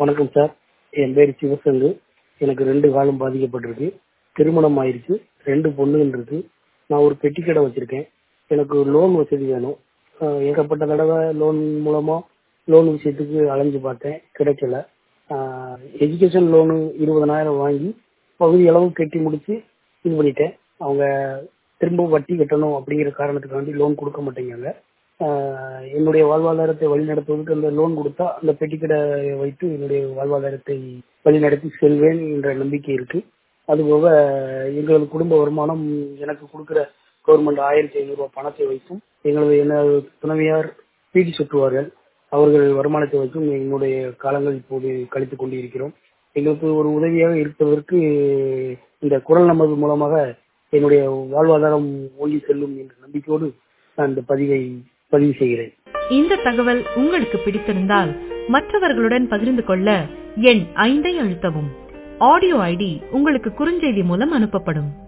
வணக்கம் சார் என் பேர் சிவசங்கு எனக்கு ரெண்டு காலம் பாதிக்கப்பட்டிருக்கு திருமணம் ஆயிருச்சு ரெண்டு பொண்ணுகள் இருக்கு நான் ஒரு பெட்டி கடை வச்சிருக்கேன் எனக்கு லோன் வசதி வேணும் அஹ் ஏகப்பட்ட தடவை லோன் மூலமா லோன் விஷயத்துக்கு அலைஞ்சு பார்த்தேன் கிடைக்கல எஜுகேஷன் லோனு இருபதனாயிரம் வாங்கி பகுதி அளவு கட்டி முடிச்சு இது பண்ணிட்டேன் அவங்க திரும்ப வட்டி கட்டணும் அப்படிங்கிற காரணத்துக்காண்டி லோன் கொடுக்க மாட்டேங்காங்க ஆஹ் என்னுடைய வாழ்வாதாரத்தை வழிநடத்துவதற்கு அந்த லோன் கொடுத்தா அந்த பெட்டிக்கடையை வைத்து என்னுடைய வாழ்வாதாரத்தை வழிநடத்தி செல்வேன் என்ற நம்பிக்கை இருக்கு அதுபோக எங்களது குடும்ப வருமானம் எனக்கு கொடுக்கிற கவர்மெண்ட் ஆயிரத்தி ஐநூறு ரூபாய் பணத்தை வைத்தும் எங்களது எனது துணைவியார் பீடி சுற்றுவார்கள் அவர்கள் வருமானத்தை வைத்தும் எங்களுடைய காலங்கள் இப்போது கழித்துக் கொண்டு இருக்கிறோம் எங்களுக்கு ஒரு உதவியாக இருப்பதற்கு இந்த குரல் நமது மூலமாக என்னுடைய வாழ்வாதாரம் ஓங்கி செல்லும் என்ற நம்பிக்கையோடு நான் இந்த பதிவை பதிவு செய்கிறேன் இந்த தகவல் உங்களுக்கு பிடித்திருந்தால் மற்றவர்களுடன் பகிர்ந்து கொள்ள எண் ஐந்தை அழுத்தவும் ஆடியோ ஐடி உங்களுக்கு குறுஞ்செய்தி மூலம் அனுப்பப்படும்